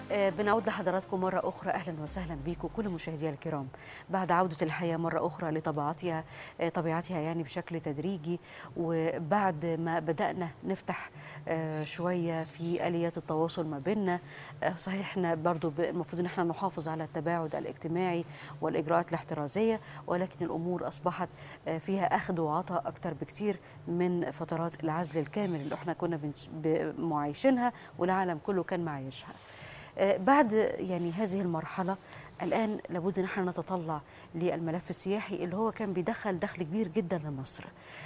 آه، بنعود لحضراتكم مرة أخرى أهلا وسهلا بكم كل مشاهدينا الكرام بعد عودة الحياة مرة أخرى لطبيعتها آه، طبيعتها يعني بشكل تدريجي وبعد ما بدأنا نفتح آه، شوية في آليات التواصل ما بيننا آه، صحيح احنا برضو ب- المفروض ان احنا نحافظ على التباعد الاجتماعي والإجراءات الاحترازية ولكن الأمور أصبحت آه، فيها أخذ وعطاء أكتر بكتير من فترات العزل الكامل اللي احنا كنا بنش- ب- معايشينها والعالم كله كان معايشها آه، بعد يعني هذه المرحلة الآن لابد أن احنا نتطلع للملف السياحي اللي هو كان بيدخل دخل كبير جدا لمصر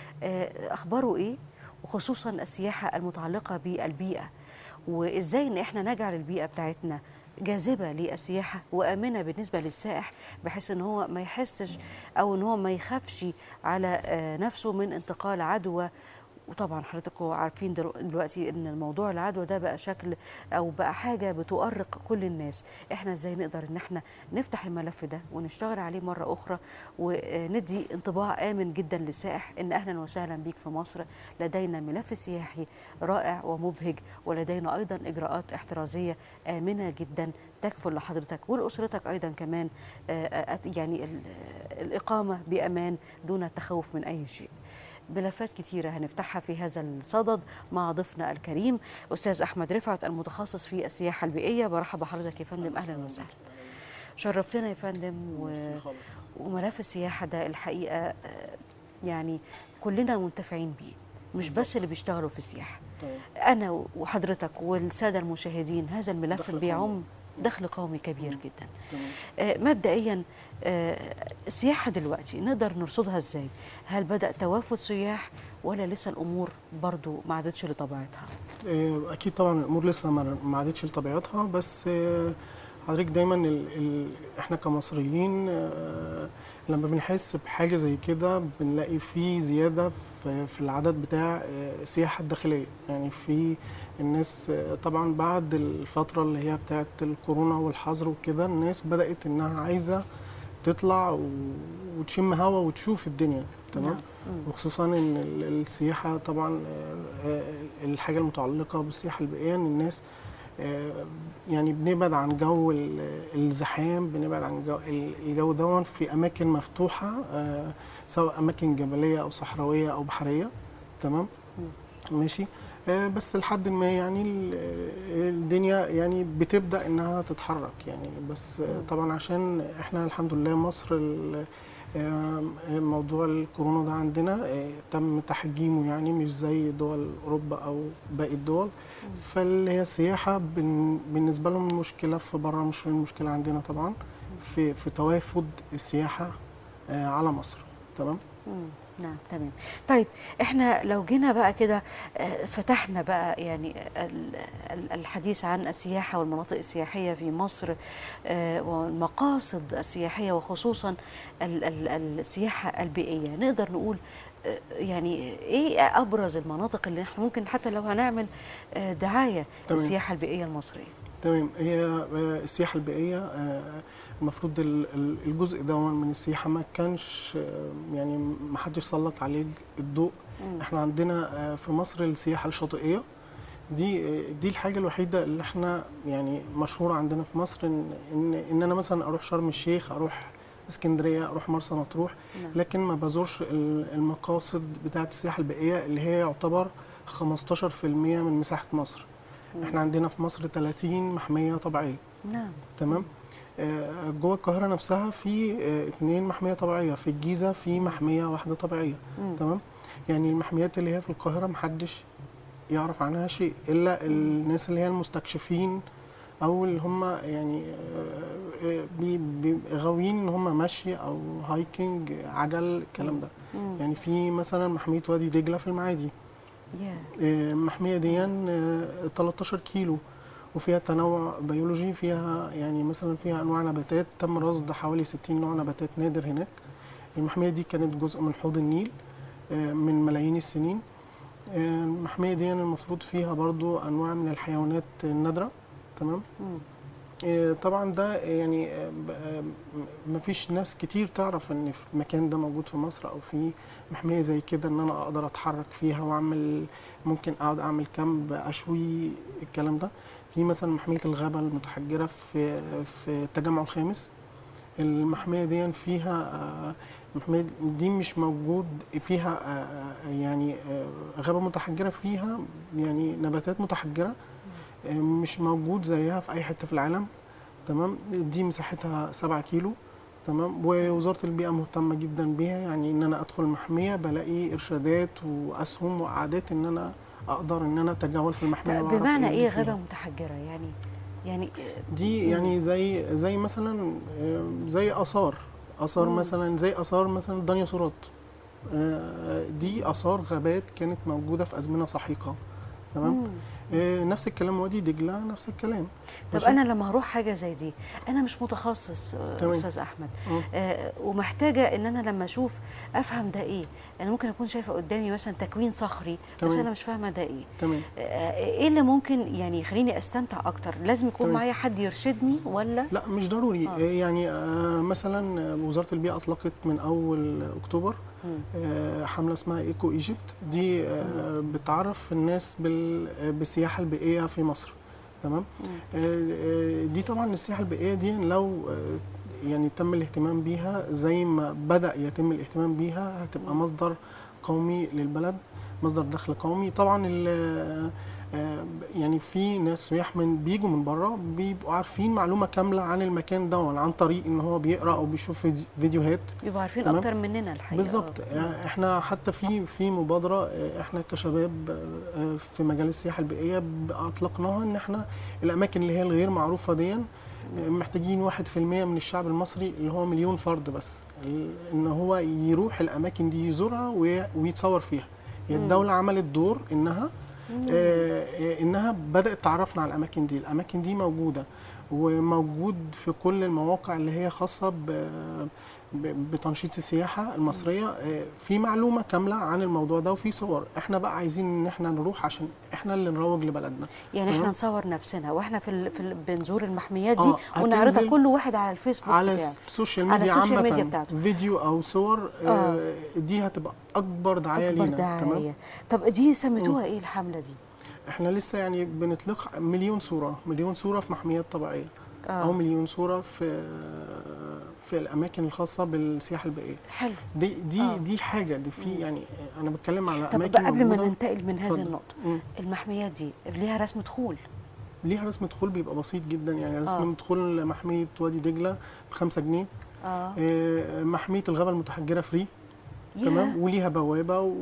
آه، أخباره إيه؟ وخصوصا السياحة المتعلقة بالبيئة وإزاي أن احنا نجعل البيئة بتاعتنا جاذبة للسياحة وآمنة بالنسبة للسائح بحيث أن هو ما يحسش أو أن هو ما يخافش على آه، نفسه من انتقال عدوى وطبعا حضرتكم عارفين دلو- دلوقتي ان الموضوع العدوى ده بقى شكل او بقى حاجه بتؤرق كل الناس احنا ازاي نقدر ان احنا نفتح الملف ده ونشتغل عليه مره اخرى وندي انطباع امن جدا للسائح ان اهلا وسهلا بيك في مصر لدينا ملف سياحي رائع ومبهج ولدينا ايضا اجراءات احترازيه امنه جدا تكفل لحضرتك ولاسرتك ايضا كمان آه، آه، يعني ال- الاقامه بامان دون التخوف من اي شيء ملفات كتيرة هنفتحها في هذا الصدد مع ضيفنا الكريم أستاذ أحمد رفعت المتخصص في السياحة البيئية برحب بحضرتك يا فندم أهلا وسهلا شرفتنا يا فندم و... وملف السياحة ده الحقيقة آه، يعني كلنا منتفعين بيه مش بس اللي بيشتغلوا في السياحة أنا وحضرتك والسادة المشاهدين هذا الملف دخل بيعم قومي. دخل قومي كبير جدا تمام. آه، مبدئيا آه، السياحة دلوقتي نقدر نرصدها ازاي؟ هل بدأ توافد سياح ولا لسه الأمور برضو ما عادتش لطبيعتها؟ آه، اكيد طبعا الامور لسه ما ما عادتش لطبيعتها بس آه، حضرتك دايما ال ال احنا كمصريين آه، لما بنحس بحاجه زي كده بنلاقي في زياده في, في العدد بتاع آه، السياحه الداخليه يعني في الناس آه، طبعا بعد الفتره اللي هي بتاعت الكورونا والحظر وكده الناس بدات انها عايزه تطلع و- وتشم هوا وتشوف الدنيا تمام نعم. مم. وخصوصا ان ال- السياحه طبعا آه، آه، الحاجه المتعلقه بالسياحه البيئيه ان الناس آه، يعني بنبعد عن جو ال- الزحام بنبعد عن جو ال- الجو دون في اماكن مفتوحه آه، سواء اماكن جبليه او صحراويه او بحريه تمام ماشي آه، بس لحد ما يعني ال- الدنيا يعني بتبدا انها تتحرك يعني بس آه، طبعا عشان احنا الحمد لله مصر ال- آه، موضوع الكورونا ده عندنا آه، تم تحجيمه يعني مش زي دول اوروبا او باقي الدول فاللي هي السياحه بن- بالنسبه لهم المشكله في بره مش المشكله عندنا طبعا في في توافد السياحه آه، على مصر تمام مم. نعم تمام طيب احنا لو جينا بقى كده آه، فتحنا بقى يعني ال- ال- الحديث عن السياحة والمناطق السياحية في مصر آه، والمقاصد السياحية وخصوصا ال- ال- السياحة البيئية نقدر نقول آه، يعني ايه ابرز المناطق اللي احنا ممكن حتى لو هنعمل آه، دعاية تمام. للسياحة البيئية المصرية تمام هي آه، السياحة البيئية آه، المفروض ال- ال- الجزء ده من السياحة ما كانش آه، يعني ما حدش سلط عليه الضوء مم. احنا عندنا آه، في مصر السياحة الشاطئية دي آه، دي الحاجة الوحيدة اللي احنا يعني مشهورة عندنا في مصر ان ان, إن انا مثلا اروح شرم الشيخ اروح اسكندرية اروح مرسى مطروح نعم. لكن ما بزورش ال- المقاصد بتاعة السياحة البيئية اللي هي يعتبر 15% من مساحة مصر احنا عندنا في مصر 30 محمية طبيعية نعم تمام آه، جوه القاهرة نفسها في آه، اتنين محمية طبيعية في الجيزة في محمية واحدة طبيعية مم. تمام يعني المحميات اللي هي في القاهرة محدش يعرف عنها شيء إلا الناس اللي هي المستكشفين أو اللي هم يعني آه، آه، بي- بي- غاويين إن هم مشي أو هايكنج عجل الكلام ده مم. يعني في مثلا محمية وادي دجلة في المعادي يا آه، المحمية دي آه، 13 كيلو وفيها تنوع بيولوجي فيها يعني مثلا فيها انواع نباتات تم رصد حوالي 60 نوع نباتات نادر هناك المحمية دي كانت جزء من حوض النيل آه، من ملايين السنين آه، المحمية دي المفروض فيها برضو انواع من الحيوانات النادرة تمام مم. آه، طبعا ده يعني آه، ب- آه، م- مفيش ناس كتير تعرف ان في المكان ده موجود في مصر او في محميه زي كده ان انا اقدر اتحرك فيها واعمل ممكن اقعد اعمل كامب اشوي الكلام ده في في مثلا محميه الغابه المتحجره في في التجمع الخامس المحميه دي فيها آه، المحميه دي مش موجود فيها آه، يعني آه، غابه متحجره فيها يعني نباتات متحجره آه، مش موجود زيها في اي حته في العالم تمام دي مساحتها 7 كيلو تمام ووزاره البيئه مهتمه جدا بيها يعني ان انا ادخل المحميه بلاقي ارشادات واسهم وقعدات ان انا اقدر ان انا اتجول في المحميه وأعرف بمعنى اللي ايه فيها. غابه متحجره يعني يعني دي يعني زي زي مثلا آه، زي اثار اثار مم. مثلا زي اثار مثلا الديناصورات آه، دي اثار غابات كانت موجوده في ازمنه سحيقه تمام مم. آه، نفس الكلام وادي دجله نفس الكلام طب ماشي؟ انا لما هروح حاجه زي دي انا مش متخصص آه، تمام. استاذ احمد آه. آه ومحتاجه ان انا لما اشوف افهم ده ايه انا ممكن اكون شايفه قدامي مثلا تكوين صخري بس تمام. انا مش فاهمه ده ايه تمام آه، ايه اللي ممكن يعني يخليني استمتع اكتر لازم يكون تمام. معايا حد يرشدني ولا لا مش ضروري آه. آه. يعني آه مثلا آه، وزاره البيئه اطلقت من اول اكتوبر مم. آه حمله اسمها ايكو ايجيبت دي آه بتعرف الناس بال- آه، بالسياحه البيئيه في مصر تمام مم. آه، آه، دي طبعا السياحه البيئيه دي لو آه، يعني تم الاهتمام بيها زي ما بدا يتم الاهتمام بيها هتبقى مم. مصدر قومي للبلد مصدر دخل قومي طبعا ال- آه، يعني في ناس سياح من بيجوا من بره بيبقوا عارفين معلومه كامله عن المكان ده عن طريق ان هو بيقرا او بيشوف فيدي- فيديوهات يبقوا عارفين تمام. اكتر مننا الحقيقه بالظبط آه. يعني احنا حتى في في مبادره اه، احنا كشباب اه، في مجال السياحه البيئيه ب- اطلقناها ان احنا الاماكن اللي هي الغير معروفه دي اه، محتاجين واحد في المية من الشعب المصري اللي هو مليون فرد بس ال- ان هو يروح الاماكن دي يزورها وي- ويتصور فيها هي مم. الدوله عملت دور انها مم. آه، آه، انها بدات تعرفنا على الاماكن دي الاماكن دي موجوده وموجود في كل المواقع اللي هي خاصه ب- ب- بتنشيط السياحه المصريه آه، في معلومه كامله عن الموضوع ده وفي صور احنا بقى عايزين ان احنا نروح عشان احنا اللي نروج لبلدنا يعني احنا تمام. نصور نفسنا واحنا في, ال... في ال... بنزور المحميات دي آه، ونعرضها هتنزل كل واحد على الفيسبوك على بتاعه السوشيال على ميديا السوشيال عامه ميديا بتاعته. فيديو او صور آه، دي هتبقى اكبر دعايه اكبر لينا تمام دعايه طب دي سميتوها ايه الحمله دي احنا لسه يعني بنطلق مليون صوره مليون صوره في محميات طبيعيه او اه مليون صوره في في الاماكن الخاصه بالسياحه البيئيه حلو دي دي آه. دي حاجه دي في يعني انا بتكلم على طب اماكن بقى قبل ما موجودة. ننتقل من هذه اتفضل. النقطه مم. المحميات دي ليها رسم دخول ليها رسم دخول بيبقى بسيط جدا يعني رسم آه. آه. دخول محميه وادي دجله ب 5 جنيه اه آه، محميه الغابه المتحجره فري ياه. تمام وليها بوابه و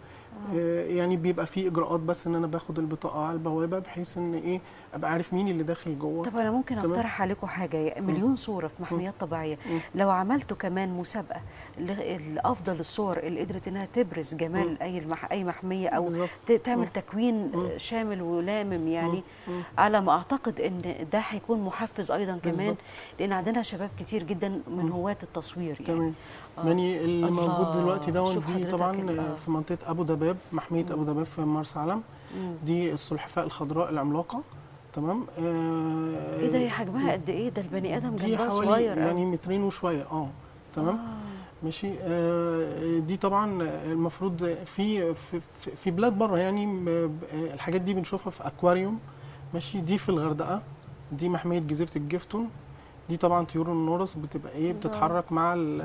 آه، يعني بيبقى في اجراءات بس ان انا باخد البطاقه على البوابه بحيث ان ايه ابقى عارف مين اللي داخل جوه طب انا ممكن تمام. اقترح عليكم حاجه مليون صوره في محميات طبيعيه مم. لو عملتوا كمان مسابقه ل- لافضل الصور اللي قدرت انها تبرز جمال مم. اي المح... اي محميه او بالظبط ت- تعمل مم. تكوين مم. شامل ولامم يعني مم. على ما اعتقد ان ده هيكون محفز ايضا كمان بالظبط. لان عندنا شباب كتير جدا من مم. هواة التصوير يعني تمام آه. يعني اللي الله. موجود دلوقتي ده شوف دي حضرتك طبعا ال- آه. في منطقه ابو دباب محميه مم. ابو دباب في مرسى علم مم. دي السلحفاة الخضراء العملاقة تمام آه ايه ده يا حجمها قد ايه ده البني ادم دي جنبها حوالي صغير يعني قوي. مترين وشوية اه تمام آه. ماشي آه دي طبعا المفروض في في, في بلاد بره يعني م- ب- الحاجات دي بنشوفها في اكواريوم ماشي دي في الغردقة دي محمية جزيرة الجفتون دي طبعا طيور النورس بتبقى ايه الله. بتتحرك مع ال-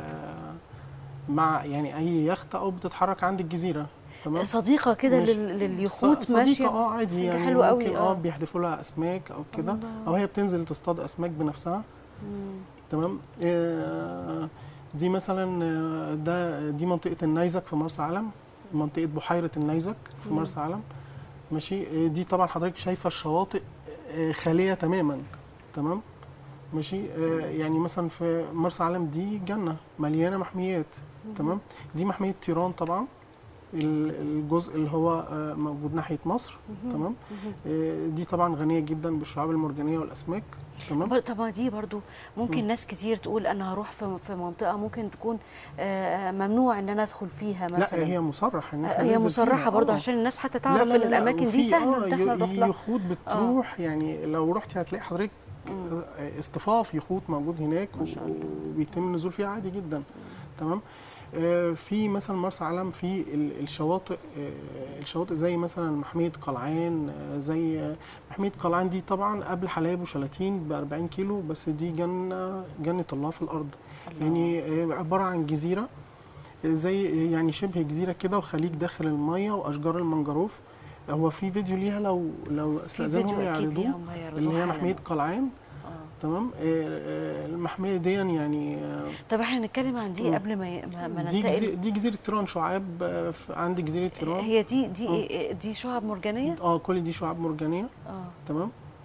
مع يعني اي يخت او بتتحرك عند الجزيرة تمام صديقه كده ماشي. لل- لليخوت صديقة ماشيه اه عادي حاجة يعني حلوة قوي، ممكن آه. اه بيحدفوا لها اسماك او كده الله. او هي بتنزل تصطاد اسماك بنفسها مم. تمام آه دي مثلا آه، ده دي منطقه النيزك في مرسى علم منطقه بحيره النيزك في مم. مرسى علم ماشي آه، دي طبعا حضرتك شايفه الشواطئ آه، خاليه تماما تمام ماشي آه، يعني مثلا في مرسى علم دي جنه مليانه محميات تمام دي محميه تيران طبعا ال- الجزء اللي هو آه، موجود ناحيه مصر مهم. تمام مهم. آه، دي طبعا غنيه جدا بالشعاب المرجانيه والاسماك تمام بر- طب ما دي برضو ممكن مم. ناس كتير تقول انا هروح في في منطقه ممكن تكون آه، ممنوع ان انا ادخل فيها مثلا لا هي مصرح ان آه، إحنا هي ننزل مصرحه فيها. برضو آه. عشان الناس حتى لا تعرف لا ان لا لا، الاماكن دي وفي- سهل آه، ان احنا ي- نروح لها يخوت بتروح يعني لو رحتي هتلاقي حضرتك مم. آه، اصطفاف يخوت موجود هناك ما شاء الله. وبيتم النزول فيها عادي جدا تمام آه، في مثلا مرسى علم في ال- الشواطئ آه، الشواطئ زي مثلا محميه قلعان آه، زي آه، محميه قلعان دي طبعا قبل حلايب وشلاتين ب 40 كيلو بس دي جنه جنه الله في الارض الله. يعني آه، عباره عن جزيره آه، زي يعني شبه جزيره كده وخليج داخل الميه واشجار المنجروف هو في فيديو ليها لو لو في استاذنهم فيديو اكيد يعرضوه ليهم هيعرضوه اللي هي حالاً. محميه قلعان آه. تمام آه، آه، المحميه دي يعني آه، طب احنا نتكلم عن دي مم. قبل ما ي- ما, ما دي ننتقل جزيرة دي جزيرة تيران شعاب آه، في- عند جزيرة تيران هي دي دي إيه- دي شعب مرجانيه اه كل دي شعاب مرجانية اه تمام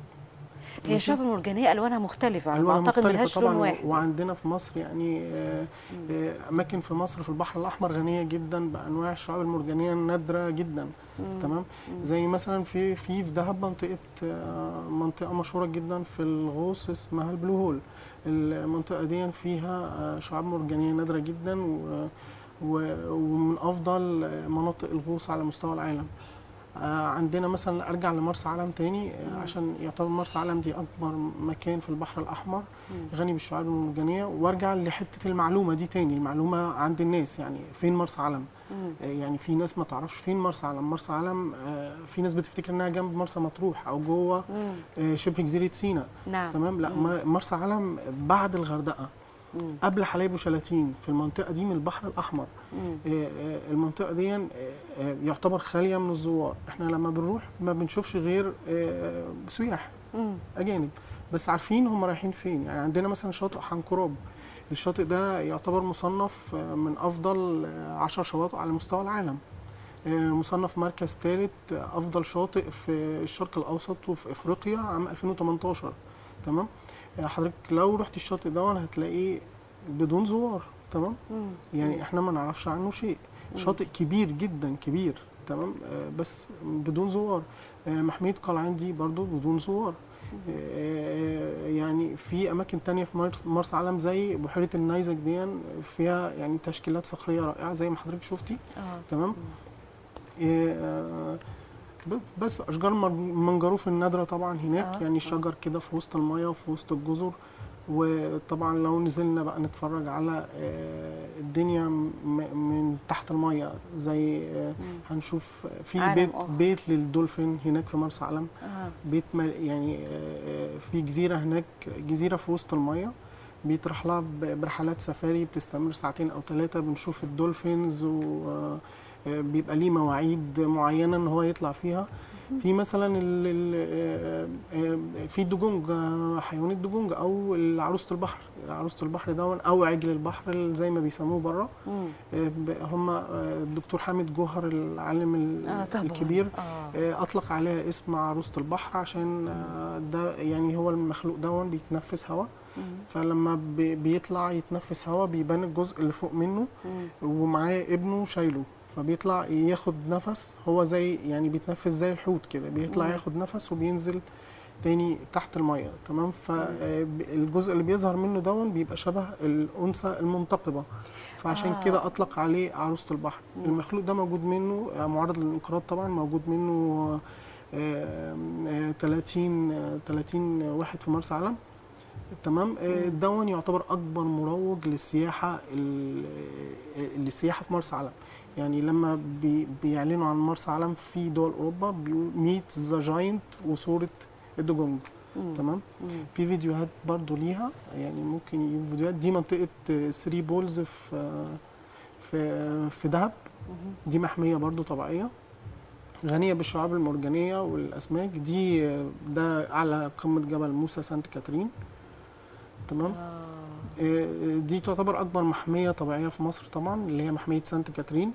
هي ماشي. الشعب المرجانيه الوانها مختلفه على ما ألوانها اعتقد مختلفة ملهاش لون طبعا واحد وعندنا في مصر يعني آه، آه، أماكن في مصر في البحر الأحمر غنية جدا بأنواع الشعاب المرجانية النادرة جدا مم. تمام مم. زي مثلا في في في دهب منطقة آه، منطقة مشهورة جدا في الغوص اسمها البلو هول المنطقة دي فيها آه، شعاب مرجانية نادرة جدا و- و- ومن أفضل آه، مناطق الغوص على مستوى العالم آه، عندنا مثلا ارجع لمرسى علم تاني آه، مم. عشان يعتبر مرسى علم دي اكبر مكان في البحر الاحمر مم. غني بالشعاب المرجانيه وارجع لحته المعلومه دي تاني المعلومه عند الناس يعني فين مرسى علم مم. آه، يعني في ناس ما تعرفش فين مرسى علم مرسى علم آه، في ناس بتفتكر انها جنب مرسى مطروح او جوه مم. آه، شبه جزيره سيناء نعم تمام لا مم. مر- مرسى علم بعد الغردقه مم. قبل حلايب وشلاتين في المنطقه دي من البحر الاحمر مم. آه، آه، المنطقه دي آه، آه، يعتبر خاليه من الزوار احنا لما بنروح ما بنشوفش غير آه، سياح مم. اجانب بس عارفين هم رايحين فين يعني عندنا مثلا شاطئ حنكراب الشاطئ ده يعتبر مصنف آه، من افضل آه، عشر شواطئ على مستوى العالم آه، مصنف مركز ثالث افضل شاطئ في الشرق الاوسط وفي افريقيا عام 2018 تمام آه، حضرتك لو رحت الشاطئ ده هتلاقيه بدون زوار تمام مم. يعني احنا ما نعرفش عنه شيء مم. شاطئ كبير جدا كبير تمام آه، بس بدون زوار آه، محمية قلعان دي برضو بدون زوار آه، يعني في اماكن تانية في مرس- مرسى علم زي بحيرة النيزك دي فيها يعني تشكيلات صخرية رائعة زي ما حضرتك شفتي اه تمام آه، ب- بس اشجار المر- المنجروف النادرة طبعا هناك آه، آه. يعني شجر كده في وسط المياه وفي وسط الجزر وطبعا لو نزلنا بقى نتفرج على آه، الدنيا م- من تحت المية زي آه، مم. هنشوف في عالم بيت آخر. بيت للدولفين هناك في مرسى علم اه بيت مل- يعني آه، آه، في جزيرة هناك جزيرة في وسط المية بيطرح لها ب- برحلات سفاري بتستمر ساعتين أو ثلاثة بنشوف الدولفينز وبيبقى ليه مواعيد معينة إن هو يطلع فيها في مثلا ال ال آه، آه، في الدجونج آه، حيوان الدجونج أو عروسة البحر عروسة البحر ده أو عجل البحر زي ما بيسموه بره مم. هم الدكتور حامد جوهر العالم ال- اه طبعا الكبير اه آه، اطلق عليها اسم عروسه البحر عشان آه، ده يعني هو المخلوق ده بيتنفس هواء مم. فلما بي- بيطلع يتنفس هواء بيبان الجزء اللي فوق منه مم. ومعاه ابنه شايله فبيطلع ياخد نفس هو زي يعني بيتنفس زي الحوت كده بيطلع مم. ياخد نفس وبينزل تاني تحت الميه تمام فالجزء اللي بيظهر منه دون بيبقى شبه الانثى المنتقبه فعشان آه. كده اطلق عليه عروسه البحر مم. المخلوق ده موجود منه آه، معرض للانقراض طبعا موجود منه آه، آه، 30 آه، 30 واحد في مرسى علم تمام آه، مم. دون يعتبر اكبر مروج للسياحه ال- آه، للسياحه في مرسى علم يعني لما بي بيعلنوا عن مرسى علم في دول اوروبا بيقول ميت ذا جاينت وصوره الدجونج مم. تمام مم. في فيديوهات برضو ليها يعني ممكن يجيب فيديوهات دي منطقه 3 بولز في آه، في في دهب مم. دي محمية برضو طبيعية غنية بالشعاب المرجانية والأسماك دي آه، ده أعلى قمة جبل موسى سانت كاترين تمام آه. آه، دي تعتبر أكبر محمية طبيعية في مصر طبعا اللي هي محمية سانت كاترين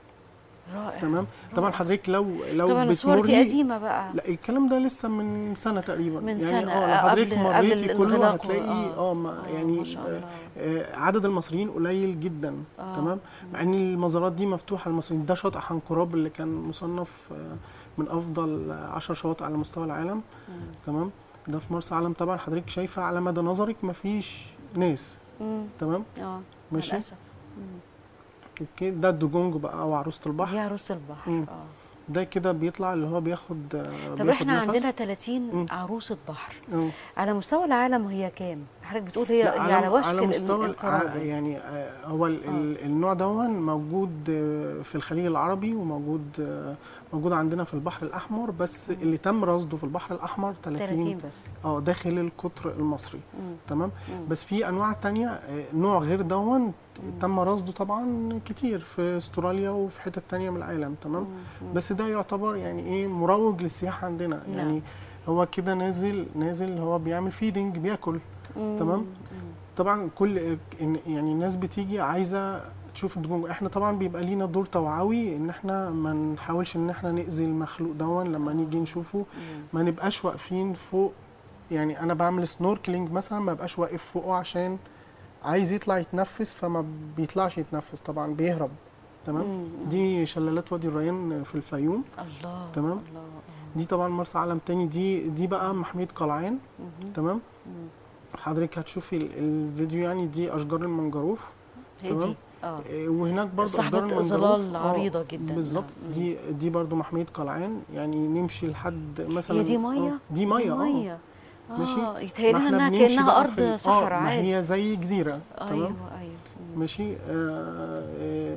رائع تمام طبعا حضرتك لو لو طبعا الصور دي بتمري قديمه بقى لا الكلام ده لسه من سنة تقريبا من يعني سنة، اه لو آه، حضرتك قبل- قبل مريتي كله الانغلاق و- هتلاقي آه. اه ما آه، يعني ما شاء آه، الله آه، عدد المصريين قليل جدا آه. تمام مع ان المزارات دي مفتوحه للمصريين ده شاطئ حنكراب اللي كان مصنف آه، من افضل 10 شواطئ على مستوى العالم مم. تمام ده في مرسى علم طبعا حضرتك شايفه على مدى نظرك مفيش ناس مم. تمام اه ماشي للاسف مم. اوكي ده الدجونج بقى او عروسه البحر دي عروس البحر مم. اه ده كده بيطلع اللي هو بياخد آه، طب بياخد احنا نفس. عندنا 30 مم. عروسه بحر آه. على مستوى العالم هي كام حضرتك بتقول هي, لا، هي على وشك على ال- مستوى ال- الانقراض ع- يعني. يعني آه، هو ال- ال- النوع دون موجود آه، في الخليج العربي وموجود آه، موجود عندنا في البحر الاحمر بس اللي تم رصده في البحر الاحمر 30 30 بس اه داخل القطر المصري مم. تمام مم. بس في انواع تانية آه، نوع غير دون تم رصده طبعا كتير في استراليا وفي حتت تانية من العالم تمام مم. بس ده يعتبر يعني ايه مروج للسياحه عندنا نعم. يعني هو كده نازل نازل هو بيعمل فيدنج بياكل مم. تمام. مم. طبعا كل إن- يعني الناس بتيجي عايزه تشوف الدجون احنا طبعا بيبقى لينا دور توعوي ان احنا ما نحاولش ان احنا نأذي المخلوق دون لما نيجي نشوفه مم. ما نبقاش واقفين فوق يعني انا بعمل سنوركلينج مثلا ما بقاش واقف فوقه عشان عايز يطلع يتنفس فما بيطلعش يتنفس طبعا بيهرب تمام مم. دي شلالات وادي الريان في الفيوم الله تمام. الله دي طبعا مرسى علم تاني دي دي بقى محمية قلعان مم. تمام مم. حضرتك هتشوفي ال- الفيديو يعني دي اشجار المنجروف هي تمام. دي اه إيه، وهناك برضه أشجار صاحبة المنجروف. ظلال آه، عريضة جدا بالظبط مم. دي دي برضه محمية قلعان يعني نمشي لحد مثلا هي دي آه، ميه دي ميه دي اه ميه ماشي. اه يتهيألي ما انها بنمشي كانها بقى في ال- ارض آه، صحراء ما عادي هي زي جزيره ايوه تمام ايوه مم. ماشي آه آه،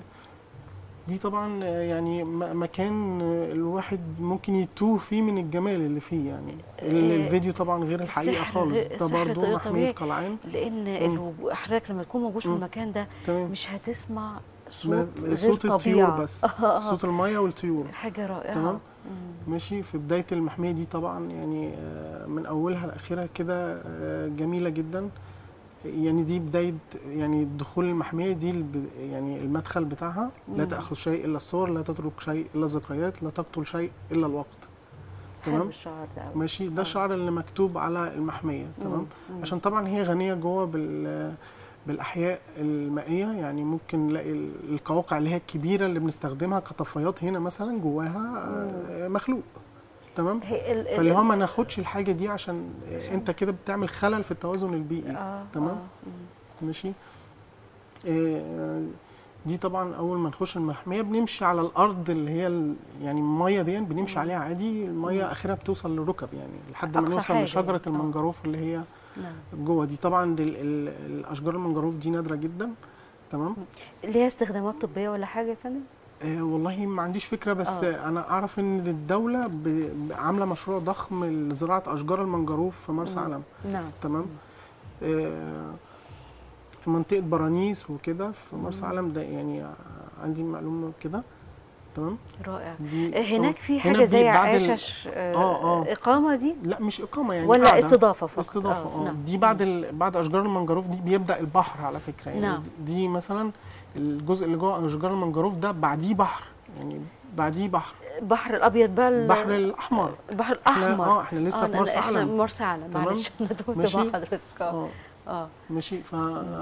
دي طبعا آه، يعني م- مكان آه، الواحد ممكن يتوه فيه من الجمال اللي فيه يعني ال- آه، الفيديو طبعا غير الحقيقه السحر خالص غير- ده السحر برضه طبيعي- محمية قلعان لان الوجو- حضرتك لما تكون موجود في مم. المكان ده تمام مش هتسمع ما- صوت غير صوت الطيور طبيعة بس آه. صوت الميه والطيور حاجه رائعه تمام. مم. ماشي في بداية المحمية دي طبعا يعني آه، من أولها لآخرها كده آه، جميلة جدا يعني دي بداية يعني دخول المحمية دي الب- يعني المدخل بتاعها لا مم. تأخذ شيء إلا الصور لا تترك شيء إلا الذكريات لا تقتل شيء إلا الوقت حلو تمام الشعر ده أوي. ماشي ده آه. الشعر اللي مكتوب على المحمية تمام مم. عشان طبعا هي غنية جوه بال بالأحياء المائية يعني ممكن نلاقي ال- القواقع اللي هي الكبيرة اللي بنستخدمها كطفايات هنا مثلا جواها آه، مخلوق تمام هي ال- ال- فاللي هو ال- ما ناخدش الحاجة دي عشان عشان- انت كده بتعمل خلل في التوازن البيئي اه تمام. آه. مم. ماشي آه، دي طبعا اول ما نخش المحميه بنمشي على الارض اللي هي ال- يعني الميه دي بنمشي مم. عليها عادي الميه مم. اخرها بتوصل للركب يعني لحد ما أقصى نوصل حاجة لشجره يعني. آه. المنجروف اللي هي نعم جوه دي طبعا دي ال- ال- الاشجار المنجروف دي نادره جدا تمام ليها استخدامات طبيه ولا حاجه يا فندم؟ آه والله ما عنديش فكره بس آه. آه. انا اعرف ان الدوله ب- ب- عامله مشروع ضخم لزراعه اشجار المنجروف في مرسى مم. علم نعم تمام آه، في منطقة برانيس وكده في مرسى مم. علم ده يعني عندي معلومة كده تمام رائع دي هناك آه، في هنا حاجه بي- زي بعد ال- عشش آه آه، آه. اقامه دي لا مش إقامة يعني ولا قاعدة. استضافه فقط استضافة اه نعم. دي بعد ال... بعد أشجار المنجروف دي بيبدأ البحر على فكرة يعني نعم. دي مثلا الجزء اللي جوه أشجار المنجروف ده بعديه بحر يعني بعديه بحر البحر الابيض بقى ال- البحر الأحمر البحر احنا الاحمر اه احنا لسه آه، في لا، مرسى لا، احنا علم مرسى علم تمام. معلش انا تهت ماشي. مع حضرتك اه اه اه ماشي ف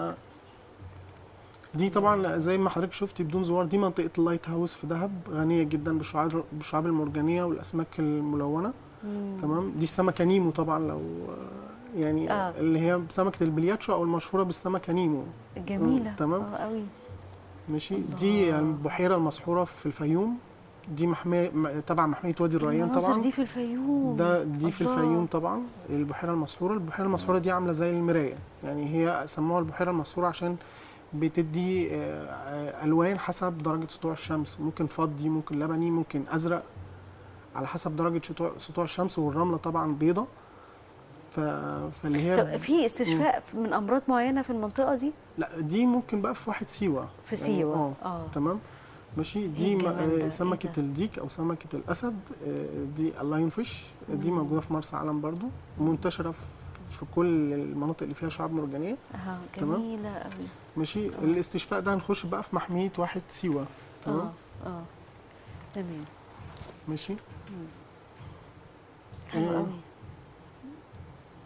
دي طبعا زي ما حضرتك شفتي بدون زوار دي منطقه اللايت هاوس في دهب غنيه جدا بالشعاب بالشعاب المرجانيه والاسماك الملونه مم. تمام دي سمكه نيمو طبعا لو يعني آه. آه. اللي هي سمكه البلياتشو او المشهوره بالسمكه نيمو جميله مم، تمام. اه قوي ماشي الله. دي البحيره المسحوره في الفيوم دي محميه م- تبع محميه وادي الريان المناظر طبعا دي في الفيوم ده دي في الله. الفيوم طبعا البحيره المسحوره البحيره المسحوره دي عامله زي المرايه يعني هي سموها البحيره المسحوره عشان بتدي آه، آه، الوان حسب درجه سطوع الشمس ممكن فضي ممكن لبني ممكن ازرق على حسب درجه سطوع سطوع الشمس والرمله طبعا بيضه ف... فاللي هي طب في استشفاء من امراض معينه في المنطقه دي لا دي ممكن بقى في واحد سيوه في يعني سيوه اه اه تمام ماشي دي إيه م- الجمال ده؟ آه، إيه سمكه ده؟ الديك او سمكه الاسد آه، دي اللاين فيش دي مم. موجوده في مرسى علم برضو منتشره في- في كل المناطق اللي فيها شعاب مرجانيه اه تمام. جميله قوي ماشي الاستشفاء ده هنخش بقى في محميه واحد سيوه تمام اه اه تمام ماشي حلو آه. قوي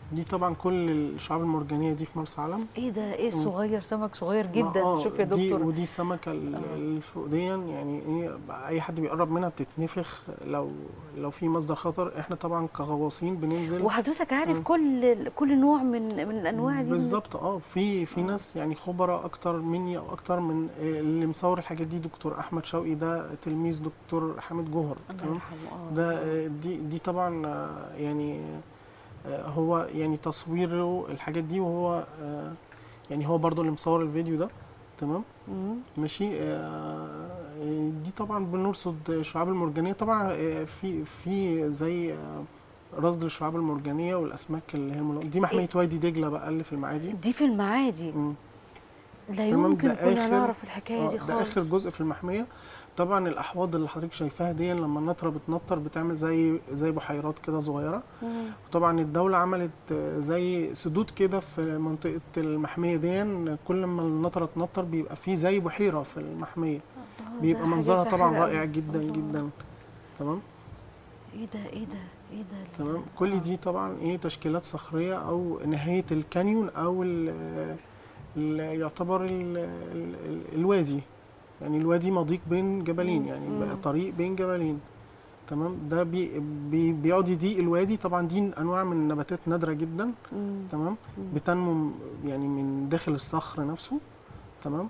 دي طبعا كل الشعاب المرجانيه دي في مرسى علم ايه ده ايه الصغير سمك صغير جدا آه، شوف يا دي دكتور ودي السمكه ال- آه. الفوقديا يعني ايه اي حد بيقرب منها بتتنفخ لو لو في مصدر خطر احنا طبعا كغواصين بننزل وحضرتك عارف مم. كل كل نوع من من الانواع دي بالظبط اه في في آه. ناس يعني خبراء اكتر مني او اكتر من آه، اللي مصور الحاجات دي دكتور احمد شوقي ده تلميذ دكتور حامد جوهر الله تمام يرحمه اه ده آه، دي دي طبعا آه، يعني آه، هو يعني تصويره الحاجات دي وهو آه، يعني هو برضو اللي مصور الفيديو ده تمام مم. ماشي آه، دي طبعا بنرصد الشعاب المرجانيه طبعا آه، في في زي آه، رصد الشعاب المرجانيه والاسماك اللي هي الملونة. دي محميه وادي دجله بقى اللي في المعادي دي في المعادي مم. لا تمام، يمكن ده كنا آخر- نعرف الحكايه آه، دي ده اخر خالص جزء في المحميه طبعا الاحواض اللي حضرتك شايفاها دي لما النطره بتنطر بتعمل زي زي بحيرات كده صغيره مم. وطبعا الدوله عملت آه، زي سدود كده في منطقه المحميه دي كل ما النطره تنطر بيبقى فيه زي بحيره في المحميه الله، بيبقى ده حاجة منظرها طبعا ساحرة رائع أوي. جدا الله. جدا تمام ايه ده ايه ده ايه ده تمام آه. كل دي طبعا ايه تشكيلات صخريه او نهايه الكانيون او ال ال يعتبر ال ال ال الوادي يعني الوادي مضيق بين جبلين مم. يعني مم. بقى طريق بين جبلين تمام ده بي بي بيقعد يضيق الوادي طبعا دي انواع من النباتات نادره جدا مم. تمام مم. بتنمو م- يعني من داخل الصخر نفسه تمام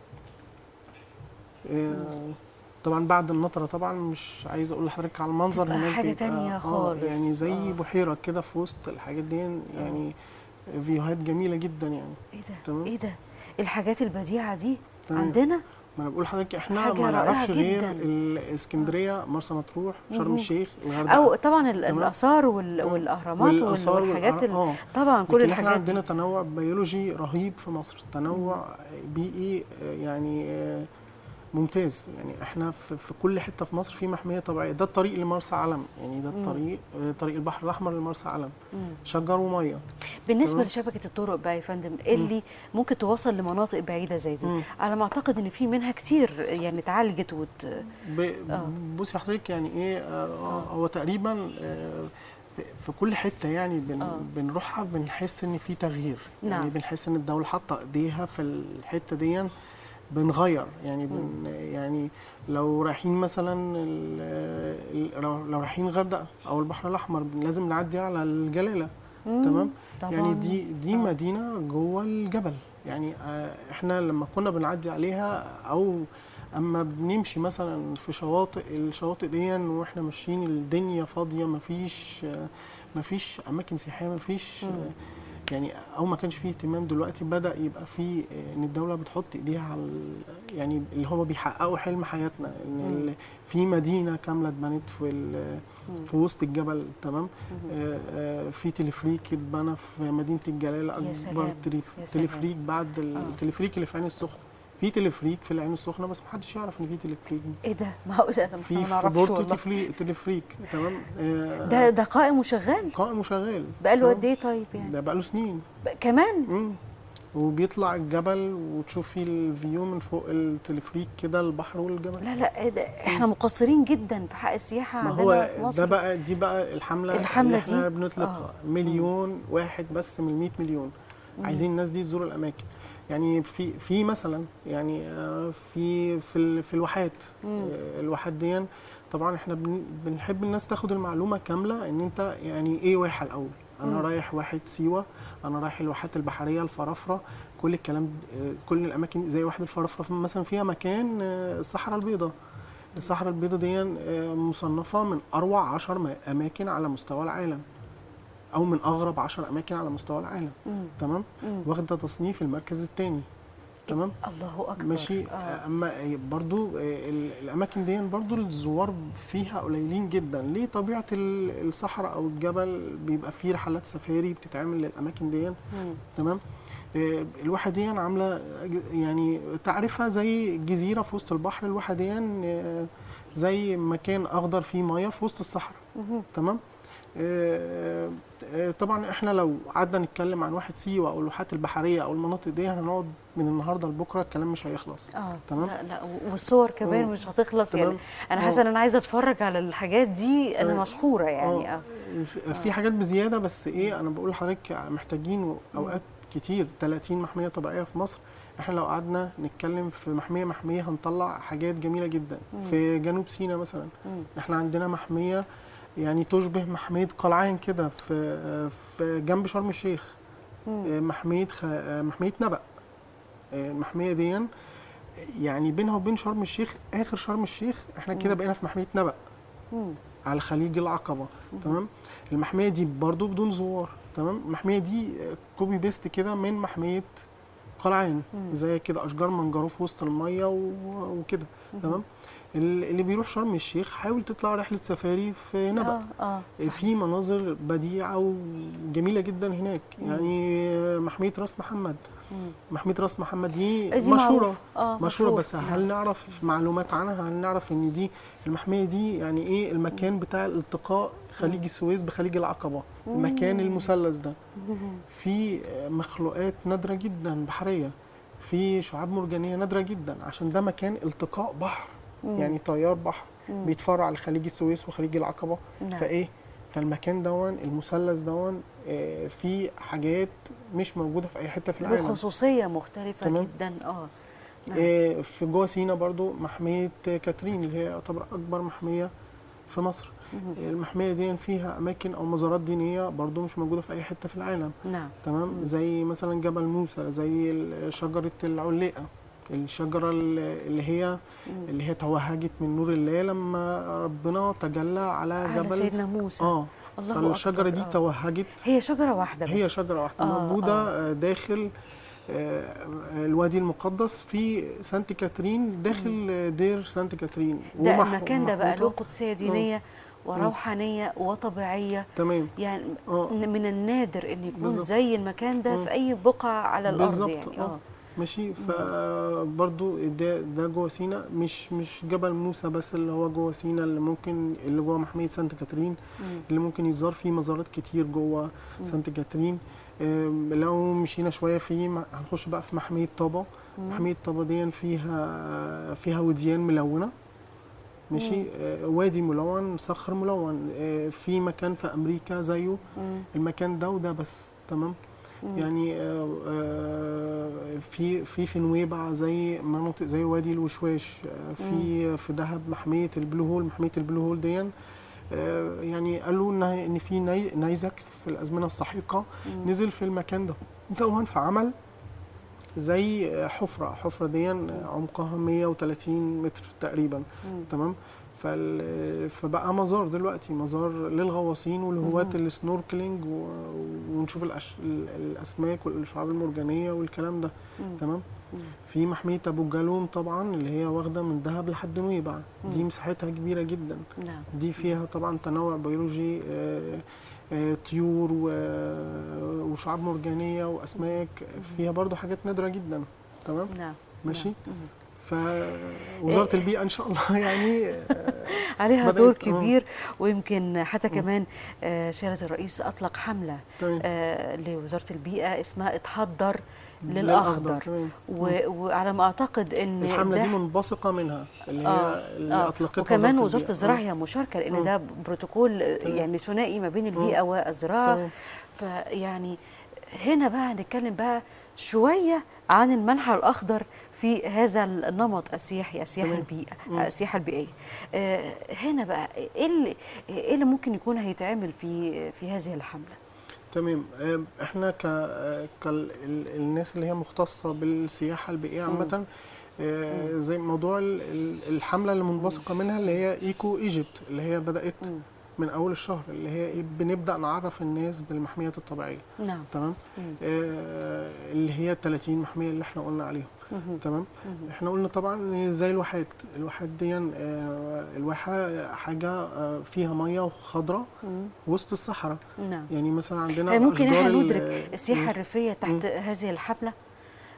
آه، طبعا بعد النطره طبعا مش عايز اقول لحضرتك على المنظر تبقى هناك حاجة بيبقى- تانية آه، خالص. يعني زي آه. بحيره كده في وسط الحاجات دي يعني فيوهات جميله جدا يعني ايه ده تمام. ايه ده الحاجات البديعه دي تمام. عندنا ما انا بقول لحضرتك احنا حاجة ما رائعة نعرفش غير جداً. الاسكندريه مرسى مطروح شرم مهم. الشيخ الغردقه او طبعا ال- تمام. الاثار وال- تمام. والاهرامات وال- والآثار والحاجات والأهرام- ال- اه طبعا كل لكن احنا الحاجات عندنا دي تنوع بيولوجي رهيب في مصر تنوع بيئي آه، يعني آه، ممتاز يعني احنا في, في كل حته في مصر في محميه طبيعيه ده الطريق لمرسى علم يعني ده مم. الطريق آه، طريق البحر الاحمر لمرسى علم مم. شجر وميه بالنسبه تمام. لشبكه الطرق بقى يا فندم اللي ممكن توصل لمناطق بعيده زي دي مم. على ما اعتقد ان في منها كتير يعني اتعالجت وت... ب- آه. بصي حضرتك يعني ايه آه، هو تقريبا آه، في كل حته يعني بن آه. بنروحها بنحس ان في تغيير نعم. يعني بنحس ان الدوله حاطه ايديها في الحته دي بنغير يعني بن يعني لو رايحين مثلا ال- ال- لو لو رايحين الغردقه او البحر الاحمر بن- لازم نعدي على الجلاله مم. تمام طبعا يعني دي دي آه. مدينه جوه الجبل يعني آه، احنا لما كنا بنعدي عليها او اما بنمشي مثلا في شواطئ الشواطئ دي واحنا ماشيين الدنيا فاضيه مفيش آه، مفيش اماكن سياحيه مفيش مم. آه، يعني او ما كانش فيه اهتمام دلوقتي بدا يبقى فيه آه، ان الدوله بتحط ايديها على ال- يعني اللي هو بيحققوا حلم حياتنا ان مم. ال- في مدينه كامله اتبنت في ال- مم. في وسط الجبل تمام مم. آه، آه، في تلفريك اتبنى في مدينه الجلاله يا اكبر سلام، تلف- يا سلام. تلفريك بعد ال- آه. التلفريك اللي في عين السخنه في تلفريك في العين السخنه بس محدش يعرف ان في تلفريك ايه ده معقول انا في ما في نعرفش بورتو والله تفلي- تلفريك تمام آه، ده ده قائم وشغال قائم وشغال بقاله تمام؟ قد ايه طيب يعني ده بقاله سنين ب- كمان مم. وبيطلع الجبل وتشوفي الفيو من فوق التلفريك كده البحر والجبل لا لا إيه ده احنا مقصرين جدا في حق السياحه ما عندنا هو في ده مصر بقى دي بقى الحمله الحملة اللي احنا دي؟ بنطلقها آه. مليون واحد بس من 100 مليون مم. عايزين الناس دي تزور الاماكن يعني في في مثلا يعني آه، في في ال- في الواحات مم. آه، الواحات دي طبعا احنا بن- بنحب الناس تاخد المعلومه كامله ان انت يعني ايه واحه الاول انا مم. رايح واحد سيوه انا رايح الواحات البحريه الفرافره كل الكلام آه، كل الاماكن زي واحد الفرافره مثلا فيها مكان آه، الصحراء البيضاء الصحراء البيضاء دي آه، مصنفه من اروع عشر م- اماكن على مستوى العالم او من اغرب عشر اماكن على مستوى العالم مم. تمام مم. واخده تصنيف المركز الثاني تمام الله اكبر ماشي آه. اما برضو آه، ال- الاماكن دي برضو الزوار فيها قليلين جدا ليه طبيعه ال- الصحراء او الجبل بيبقى فيه رحلات سفاري بتتعمل للاماكن دي مم. تمام آه، الواحه دي عامله يعني تعرفها زي جزيره في وسط البحر الواحه دي آه، زي مكان اخضر فيه ميه في وسط الصحراء مهم. تمام آه، آه، طبعا احنا لو قعدنا نتكلم عن واحد سيوه او الواحات البحريه او المناطق دي هنقعد من النهارده لبكره الكلام مش هيخلص اه تمام. لا لا والصور كمان مم. مش هتخلص يعني تمام انا آه. حاسه ان انا عايزه اتفرج على الحاجات دي انا تمام. مسحوره يعني اه في- في حاجات بزياده بس ايه انا بقول لحضرتك محتاجين اوقات كتير 30 محميه طبيعيه في مصر احنا لو قعدنا نتكلم في محميه محميه هنطلع حاجات جميله جدا مم. في جنوب سيناء مثلا مم. احنا عندنا محميه يعني تشبه محميه قلعان كده في في جنب شرم الشيخ مم. محميه خ... محميه نبأ المحميه دي يعني بينها وبين شرم الشيخ اخر شرم الشيخ احنا كده مم. بقينا في محميه نبأ مم. على خليج العقبه مم. تمام المحميه دي برضو بدون زوار تمام المحميه دي كوبي بيست كده من محميه قلعان مم. زي كده اشجار منجروف في وسط الميه و- وكده مم. تمام ال- اللي بيروح شرم الشيخ حاول تطلع رحله سفاري في نبأ اه اه صح. في مناظر بديعه وجميله جدا هناك مم. يعني محميه راس محمد مم. محميه راس محمد دي, دي مشهوره معروف. اه مشهوره مشهور. بس هل نعرف معلومات عنها هل نعرف ان دي المحميه دي يعني ايه المكان بتاع الالتقاء خليج السويس بخليج العقبه المكان المثلث ده مم. في مخلوقات نادره جدا بحريه في شعاب مرجانيه نادره جدا عشان ده مكان التقاء بحر مم. يعني تيار بحر مم. بيتفرع لخليج السويس وخليج العقبه نعم. فايه فالمكان دون المثلث دون آه، فيه حاجات مش موجوده في اي حته في له العالم خصوصيه مختلفه تمام. جدا اه نعم. آه، في جوه سينا برضو محميه كاترين اللي هي يعتبر اكبر محميه في مصر مم. المحميه دي فيها اماكن او مزارات دينيه برضو مش موجوده في اي حته في العالم نعم تمام مم. زي مثلا جبل موسى زي ال- شجره العليقه الشجره ال- اللي هي مم. اللي هي توهجت من نور الله لما ربنا تجلى على على جبل سيدنا موسى اه الله فالشجره أكبر. دي آه. توهجت هي شجره واحده بس هي شجره واحده آه، موجوده آه. آه، داخل آه، الوادي المقدس في سانت كاترين داخل آه، دير سانت كاترين ده ومح- المكان ده بقى له ومحوطة- قدسيه دينيه وروحانيه وطبيعيه تمام يعني اه من النادر ان يكون بالظبط. زي المكان ده مم. في اي بقعه على الارض بالظبط، يعني آه. اه ماشي فبرضو ده ده جوه سينا مش مش جبل موسى بس اللي هو جوه سينا اللي ممكن اللي جوه محميه سانت كاترين مم. اللي ممكن يتزار فيه مزارات كتير جوه مم. سانت كاترين آم، لو مشينا شويه فيه م- هنخش بقى في محميه طابا مم. محميه طابا دي فيها فيها وديان ملونه ماشي مم. آه، وادي ملون صخر ملون آه، في مكان في امريكا زيه مم. المكان ده وده بس تمام مم. يعني آه، آه، في في في نويبع زي مناطق زي وادي الوشواش آه، في في دهب محميه البلو هول محميه البلو هول دي آه، يعني قالوا ان ان في ني- نيزك في الازمنه السحيقه مم. نزل في المكان ده دون فعمل زي حفره حفره دي عمقها 130 متر تقريبا مم. تمام فال... فبقى مزار دلوقتي مزار للغواصين والهواة مهم. السنوركلينج و... ونشوف الأش... ال- الاسماك والشعاب المرجانيه والكلام ده مم. تمام مم. في محميه ابو جالوم طبعا اللي هي واخده من دهب لحد نويبع دي مم. مساحتها كبيره جدا نعم دي فيها طبعا تنوع بيولوجي آه، آه، طيور و- وشعاب مرجانيه واسماك فيها برضو حاجات نادره جدا تمام نعم ماشي نعم. مم. فوزاره البيئه ان شاء الله يعني آه، عليها بدأت- دور آه. كبير ويمكن حتى مم. كمان آه، سياده الرئيس اطلق حمله تمام آه، لوزاره البيئه اسمها اتحضر للأخضر، للاخضر تمام. و- وعلى ما اعتقد ان الحمله ده دي منبثقه منها اللي هي آه، اللي آه، اطلقتها وكمان وزاره البيئة. الزراعه آه، هي مشاركه لان مم. ده بروتوكول آه، تمام. يعني ثنائي ما بين البيئه والزراعه تمام فيعني هنا بقى هنتكلم بقى شويه عن المنحى الاخضر في هذا النمط السياحي السياحه تمام. البيئه مم. السياحه البيئيه آه، هنا بقى ايه اللي ايه اللي ممكن يكون هيتعمل في في هذه الحمله تمام آه، احنا ك كالناس اللي هي مختصه بالسياحه البيئيه مم. عامه آه، زي موضوع ال- ال- الحمله اللي منبثقه منها اللي هي ايكو ايجيبت اللي هي بدات مم. من اول الشهر اللي هي إيه، بنبدا نعرف الناس بالمحميات الطبيعيه نعم تمام مم. آه، اللي هي 30 محميه اللي احنا قلنا عليهم مهم. تمام مهم. احنا قلنا طبعا زي الواحات الواحات دي آه، الواحه حاجه آه، فيها ميه وخضره مم. وسط الصحراء نعم يعني مثلا عندنا هي ممكن أشجار احنا ال- ندرك السياحه مم. الريفيه تحت هذه الحمله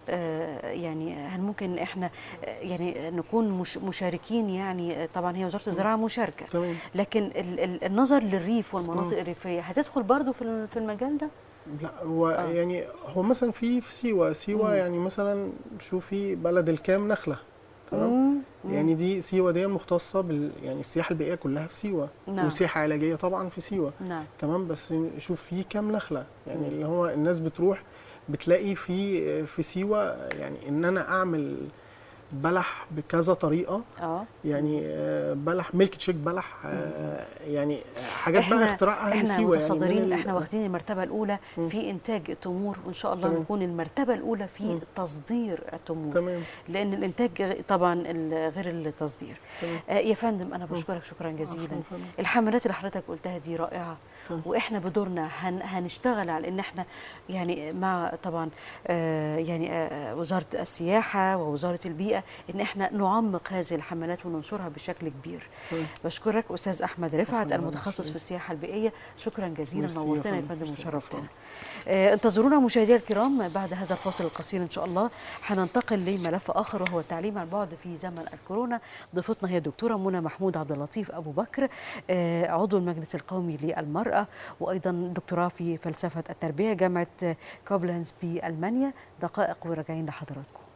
آه، يعني هل ممكن احنا آه، يعني نكون مش مشاركين يعني آه، طبعا هي وزاره الزراعه مشاركه تمام لكن ال- ال- النظر للريف والمناطق مم. الريفيه هتدخل برضو في ال- في المجال ده لا هو آه. يعني هو مثلا في في سيوه سيوه مم. يعني مثلا شوفي بلد الكام نخله تمام مم. مم. يعني دي سيوه دي مختصه بال يعني السياحه البيئيه كلها في سيوه نعم. وسياحه علاجيه طبعا في سيوه نعم تمام بس شوف في كام نخله يعني مم. اللي هو الناس بتروح بتلاقي في في سيوه يعني ان انا اعمل بلح بكذا طريقه اه يعني آه، بلح ميلك تشيك بلح آه، يعني حاجات بقى اختراع اهل احنا سيوه متصدرين يعني من ال- احنا واخدين المرتبه الاولى مم. في انتاج التمور وان شاء الله تمام. نكون المرتبه الاولى في مم. تصدير التمور تمام لان الانتاج غ- طبعا ال- غير التصدير تمام آه يا فندم انا بشكرك شكرا جزيلا عفواً فندم. الحملات اللي حضرتك قلتها دي رائعه تمام. واحنا بدورنا هن هنشتغل على ان احنا يعني مع طبعا آه يعني آه وزاره السياحه ووزاره البيئه ان احنا نعمق هذه الحملات وننشرها بشكل كبير تمام. بشكرك استاذ احمد رفعت شكراً المتخصص ميرسي. في السياحه البيئيه شكرا جزيلا ميرسي يا نورتنا يا فندم. فندم ميرسي. وشرفتنا عفواً. آه، انتظرونا مشاهدينا الكرام بعد هذا الفاصل القصير ان شاء الله هننتقل لملف اخر وهو التعليم عن بعد في زمن الكورونا ضيفتنا هي الدكتوره منى محمود عبد اللطيف ابو بكر آه، عضو المجلس القومي للمراه وايضا دكتوراه في فلسفه التربيه جامعه كوبلنز بالمانيا دقائق وراجعين لحضراتكم